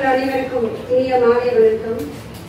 நண்பர்கள் அனைவருக்கும் இனிய மாலை வணக்கம்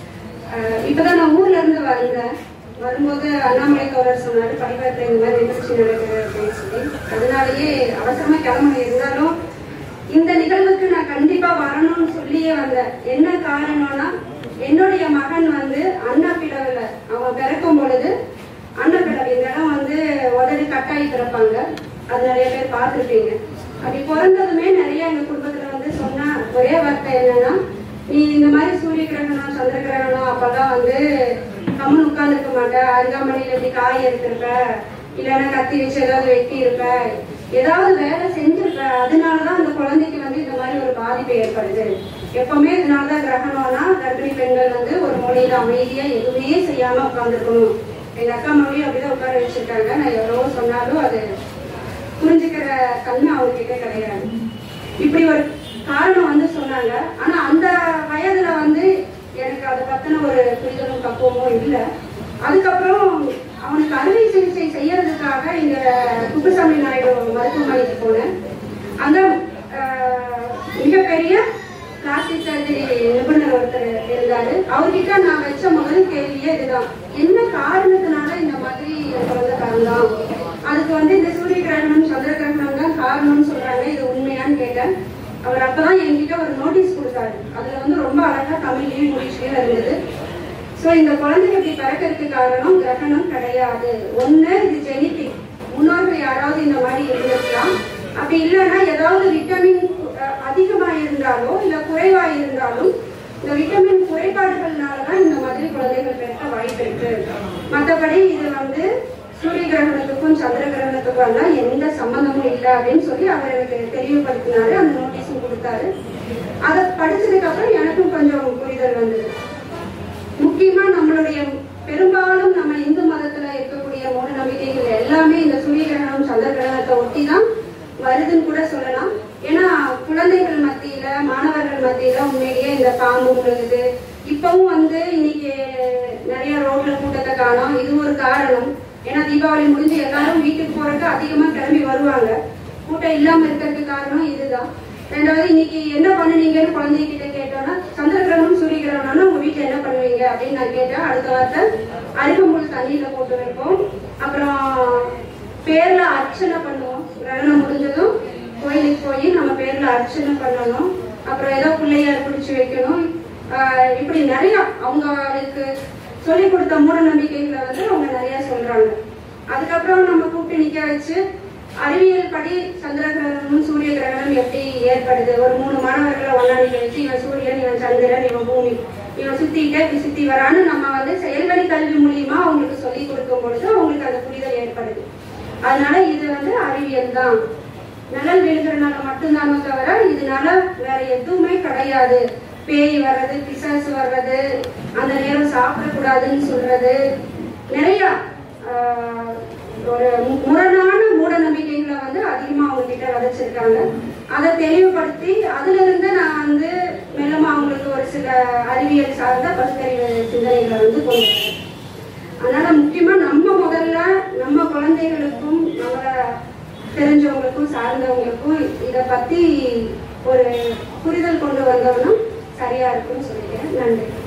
அஹ் இப்பதான் நான் ஊர்ல இருந்து வந்தேன் வரும்போது அண்ணாமலை தோழர் சொன்னாரு படிவத்தில் இந்த மாதிரி நிகழ்ச்சி நடக்குது அப்படின்னு சொல்லி அதனாலயே அவசரமா கிளம்ப இருந்தாலும் இந்த நிகழ்வுக்கு நான் கண்டிப்பா வரணும்னு சொல்லியே வந்தேன் என்ன காரணம்னா என்னுடைய மகன் வந்து அண்ணா பிளவுல அவன் பிறக்கும் பொழுது அண்ணா பிளவு இந்த இடம் வந்து உதறி கட்டாயி பிறப்பாங்க அது நிறைய பேர் பார்த்துருப்பீங்க அப்படி பிறந்ததுமே நிறைய எங்க குடும்பத்துல வந்து சொன்ன ஒரே வார்த்தை என்னன்னா நீ இந்த மாதிரி சூரிய கிரகணம் சந்திர கிரகணம் அப்பெல்லாம் வந்து கம்மன் உட்கார்ந்துருக்க மாட்ட அருகாமனையில இப்படி காய் எடுத்திருப்ப இல்லைன்னா கத்தி வச்சு ஏதாவது வெட்டி இருப்ப ஏதாவது வேலை செஞ்சிருப்ப அதனாலதான் அந்த குழந்தைக்கு வந்து இந்த மாதிரி ஒரு பாதிப்பு ஏற்படுது எப்பவுமே இதனாலதான் கிரகணம்னா கர்ப்பிணி பெண்கள் வந்து ஒரு மொழியில அமைதியா எதுவுமே செய்யாம உட்கார்ந்துருக்கணும் எங்க அக்கா மொழி அப்படிதான் உட்கார வச்சிருக்காங்க நான் எவ்வளவோ சொன்னாலும் அது புரிஞ்சுக்கிற தன்மை அவங்க கிட்ட கிடையாது இப்படி ஒரு காரணம் வந்து சொன்னாங்க ஆனா அந்த வயதுல வந்து எனக்கு அதை பத்தின ஒரு புரிதலும் பக்குவமும் இல்லை அதுக்கப்புறம் அவனுக்கு அறுவை சிகிச்சை செய்யறதுக்காக இங்க குப்புசாமி நாயுடு மருத்துவமனைக்கு போனேன் அங்க ஆஹ், மிகப்பெரிய பிளாஸ்டிக் சர்ஜரி நிபுணர் ஒருத்தர் இருந்தாரு அவர்கிட்ட நான் வச்ச முதல் கேள்வியே இதுதான் என்ன காரணத்தினால இந்த மாதிரி எனக்கு வந்து காரணம் அதுக்கு வந்து இந்த சூரிய கிரகணம் சந்திர கிரகணம் தான் காரணம்னு சொல்றாங்க இது உண்மையான்னு கேட்டேன் அவர் அப்பதான் என்கிட்ட ஒரு நோட்டீஸ் கொடுத்தாரு அதுல வந்து ரொம்ப அழகா தமிழ்லயும் இங்கிலீஷ்லயும் இருந்தது சோ இந்த குழந்தைக்கு இப்படி பிறக்கிறதுக்கு காரணம் கிரகணம் கிடையாது ஒண்ணு இது ஜெனிட்டிக் முன்னோர்கள் யாராவது இந்த மாதிரி இருந்திருக்கலாம் அப்படி இல்லைன்னா ஏதாவது விட்டமின் அஹ், அதிகமா இருந்தாலோ இல்ல குறைவா இருந்தாலும் இந்த விட்டமின் குறைபாடுகள்னாலதான் இந்த மாதிரி குழந்தைகள் பிறக்க வாய்ப்பு இருக்கு மத்தபடி இது வந்து சூரிய கிரகணத்துக்கும் சந்திர கிரகணத்துக்கும் எல்லாம் எந்த சம்பந்தமும் இல்லை அப்படின்னு சொல்லி அவர் எனக்கு தெளிவுபடுத்தினாரு அந்த நோட்டீஸும் கொடுத்தாரு அதை படிச்சதுக்கு அப்புறம் எனக்கும் கொஞ்சம் புரிதல் வந்தது முக்கியமா நம்மளுடைய பெரும்பாலும் நம்ம இந்து மதத்துல இருக்கக்கூடிய மூட நம்பிக்கைகள் எல்லாமே இந்த சூரிய கிரகணம் சந்திர கிரகணத்தை ஒட்டி தான் வருதுன்னு கூட சொல்லலாம் ஏன்னா குழந்தைகள் மத்தியில மாணவர்கள் மத்தியில உண்மையிலேயே இந்த பாம்பு முழுகுது இப்பவும் வந்து இன்னைக்கு நிறைய ரோட்ல கூட்டத்தை காணோம் இது ஒரு காரணம் ஏன்னா தீபாவளி முடிஞ்சு எல்லாரும் வீட்டுக்கு போறதுக்கு அதிகமா கிளம்பி வருவாங்க கூட்டம் இல்லாம இருக்கிறதுக்கு காரணம் இதுதான் ரெண்டாவது இன்னைக்கு என்ன பண்ணுனீங்கன்னு குழந்தைகிட்ட கேட்டோம்னா சந்திர கிரகணம் சூரிய கிரகணம்னா உங்க வீட்டுல என்ன பண்ணுவீங்க அப்படின்னு நான் கேட்டேன் அடுத்த வார்த்தை அருகம்புல் தண்ணியில போட்டு வைப்போம் அப்புறம் பேர்ல அர்ச்சனை பண்ணுவோம் கிரகணம் முடிஞ்சதும் கோயிலுக்கு போய் நம்ம பேர்ல அர்ச்சனை பண்ணணும் அப்புறம் ஏதோ பிள்ளையார் பிடிச்சு வைக்கணும் ஆஹ் இப்படி நிறைய அவங்களுக்கு சொல்லி கொடுத்த மூட நம்பிக்கைகளை வந்து அவங்க நிறைய சொல்றாங்க அதுக்கப்புறம் நம்ம கூப்பிட்டு நிக்க வச்சு அறிவியல் படி சந்திர கிரகணமும் சூரிய கிரகணம் எப்படி ஏற்படுது ஒரு மூணு மாணவர்களை ஒன்னா நிக்க வச்சு இவன் சூரியன் இவன் சந்திரன் இவன் பூமி இவன் சுத்திட்டே இப்படி சுத்தி வரான்னு நம்ம வந்து செயல்வழி கல்வி மூலியமா அவங்களுக்கு சொல்லி கொடுக்கும் பொழுது அவங்களுக்கு அந்த புரிதல் ஏற்படுது அதனால இது வந்து அறிவியல் தான் நிழல் விழுகிறனால மட்டும்தானோ தவிர இதனால வேற எதுவுமே கிடையாது பேய் வர்றது பிசாசு வர்றது அந்த நேரம் சாப்பிடக்கூடாதுன்னு சொல்றது நிறைய ஆஹ், ஒரு மு- முரணான மூட நம்பிக்கைகளை வந்து அதிகமா அவங்க கிட்ட விதைச்சிருக்காங்க அதை தெளிவுபடுத்தி அதுல இருந்து நான் வந்து மெல்லமா அவங்களுக்கு ஒரு சில அறிவியல் சார்ந்த பகுத்தறிவு சிந்தனைகளை வந்து கொண்டு வரேன். அதனால முக்கியமா நம்ம முதல்ல நம்ம குழந்தைகளுக்கும் நம்மள தெரிஞ்சவங்களுக்கும் சார்ந்தவங்களுக்கும் இத பத்தி ஒரு புரிதல் கொண்டு வந்தோம்னா சரியா இருக்கும்னு சொல்லிக்கிறேன் நன்றி